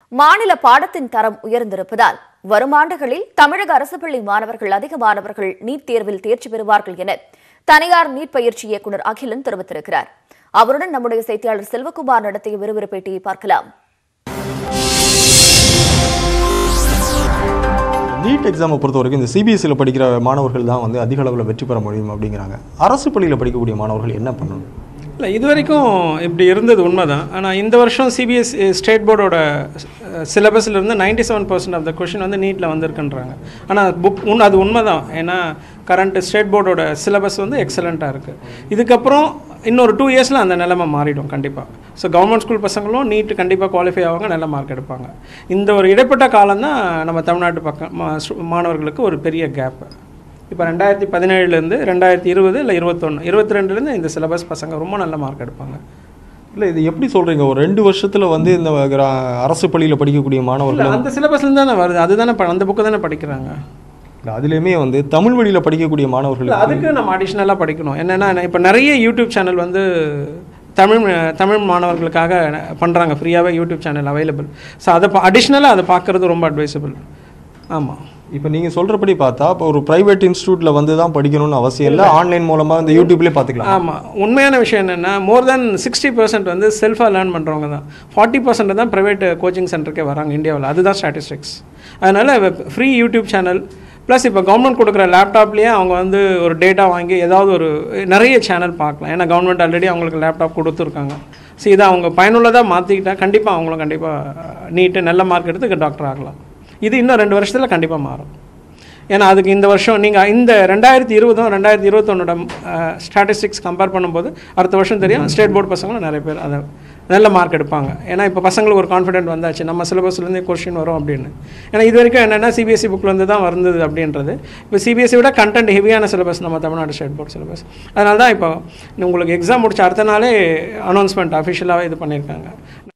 மாநில பாடத்தின் தரம் உயர்ந்திருப்பதால் வரும் ஆண்டுகளில் தமிழக அரசு பள்ளி மாணவர்கள் அதிக மாணவர்கள் நீட் தேர்வில் தேர்ச்சி பெறுவார்கள் என தனியார் நீட் பயிற்சி இயக்குநர் அகிலன் தெரிவித்திருக்கிறார் அவருடன் நம்முடைய செய்தியாளர் செல்வகுமார் நடத்திய விறுவிறு பேட்டியை பார்க்கலாம் நீட் எக்ஸாமை பொறுத்த வரைக்கும் இந்த சிபிஎஸ்சியில் படிக்கிற மாணவர்கள் தான் வந்து அதிக அளவில் வெற்றி பெற முடியும் அப்படிங்கிறாங்க அரசு பள்ளியில் படிக்கக்கூடிய மாணவர்கள் என்ன பண்ணணும் இல்லை இது வரைக்கும் இப்படி இருந்தது உண்மைதான் ஆனால் இந்த வருஷம் சிபிஎஸ் ஸ்டேட் போர்டோட சிலபஸ்லேருந்து ninety seven percent of the question வந்து நீட்டில் வந்திருக்குன்றாங்க ஆனால் புக் உன் அது உண்மை தான் ஏன்னா கரண்ட் ஸ்டேட் போர்டோட சிலபஸ் வந்து எக்ஸலண்ட்டாக இருக்குது இதுக்கப்புறம் இன்னொரு டூ இயர்ஸில் அந்த நிலைமை மாறிடும் கண்டிப்பாக ஸோ கவர்மெண்ட் ஸ்கூல் பசங்களும் நீட் கண்டிப்பாக குவாலிஃபை ஆவாங்க நல்ல மார்க் எடுப்பாங்க இந்த ஒரு இடைப்பட்ட காலம் தான் நம்ம தமிழ்நாட்டு பக்கம் மா- சு- மாணவர்களுக்கு ஒரு பெரிய கேப்பு இப்போ ரெண்டாயிரத்தி பதினேழுலேருந்து ரெண்டாயிரத்தி இருபது இல்லை இருபத்தொன்று இருபத்தி ரெண்டுலேருந்து இந்த சிலபஸ் பசங்க ரொம்ப நல்ல மார்க் எடுப்பாங்க இல்லை இது எப்படி சொல்கிறீங்க ஒரு ரெண்டு வருஷத்தில் வந்து இந்த கிரா- அரசு பள்ளியில் படிக்கக்கூடிய இல்லை மாணவர்கள் அந்த சிலபஸ்லேருந்து தானே வருது அதுதானே ப- அந்த புக்கு தானே படிக்கிறாங்க இல்லை அதுலேயுமே வந்து தமிழ் வழியில் படிக்கக்கூடிய இல்லை மாணவர்கள் அதுக்கு நம்ம அடிஷ்னலாக படிக்கணும் என்னென்னா இப்போ நிறைய யூடியூப் சேனல் வந்து தமிழ் தமிழ் மாணவர்களுக்காக பண்ணுறாங்க ஃப்ரீயாகவே யூடியூப் சேனல் அவைலபிள் ஸோ அதை அடிஷ்னலாக அதை பார்க்குறது ரொம்ப அட்வைசபிள் ஆமாம் இப்போ நீங்கள் சொல்கிறபடி பார்த்தா இப்போ ஒரு ப்ரைவேட் இன்ஸ்டியூட்டில் வந்து தான் படிக்கணும்னு அவசியம் இல்லை ஆன்லைன் மூலமாக இந்த யூடியூப்லேயே பார்த்துக்கலாம் ஆமாம் உண்மையான விஷயம் என்னென்னா மோர் தென் சிக்ஸ்டி பர்சன்ட் வந்து செல்ஃபாக லேர்ன் பண்ணுறவங்க தான் ஃபார்ட்டி பர்சன்ட் தான் ப்ரைவேட் கோச்சிங் சென்டருக்கே வராங்க இந்தியாவில் அதுதான் ஸ்டாட்டிஸ்டிக்ஸ் அதனால் ஃப்ரீ யூடியூப் சேனல் ப்ளஸ் இப்போ கவர்மெண்ட் கொடுக்குற லேப்டாப்லேயே அவங்க வந்து ஒரு டேட்டா வாங்கி ஏதாவது ஒரு நிறைய சேனல் பார்க்கலாம் ஏன்னா கவர்மெண்ட் ஆல்ரெடி அவங்களுக்கு லேப்டாப் கொடுத்துருக்காங்க ஸோ இதை அவங்க பயனுள்ளதாக மாற்றிக்கிட்டா கண்டிப்பாக அவங்களும் கண்டிப்பாக நீட்டு நல்ல மார்க் எடுத்து டாக்டர் ஆகலாம் இது இன்னும் ரெண்டு வருஷத்தில் கண்டிப்பாக மாறும் ஏன்னா அதுக்கு இந்த வருஷம் நீங்கள் இந்த ரெண்டாயிரத்தி இருபதும் ரெண்டாயிரத்தி இருபத்தொன்னோட ஸ்டாட்டிஸ்டிக்ஸ் கம்பேர் பண்ணும்போது அடுத்த வருஷம் தெரியும் ஸ்டேட் போர்டு பசங்களும் நிறைய பேர் அதை நல்ல மார்க் எடுப்பாங்க ஏன்னா இப்போ பசங்களுக்கு ஒரு கான்ஃபிடென்ட் வந்தாச்சு நம்ம சிலபஸ்லேருந்து கொஸ்டின் வரும் அப்படின்னு ஏன்னா இது வரைக்கும் என்னென்னா சிபிஎஸ்சி புக்லேருந்து தான் வந்தது அப்படின்றது இப்போ சிபிஎஸ்சி விட கண்டென்ட் ஹெவியான சிலபஸ் நம்ம தமிழ்நாடு ஸ்டேட் போர்டு சிலபஸ் அதனால தான் இப்போ உங்களுக்கு எக்ஸாம் முடிச்ச அடுத்த நாளே அனௌன்ஸ்மெண்ட் அஃபிஷியலாகவே இது பண்ணியிருக்காங்க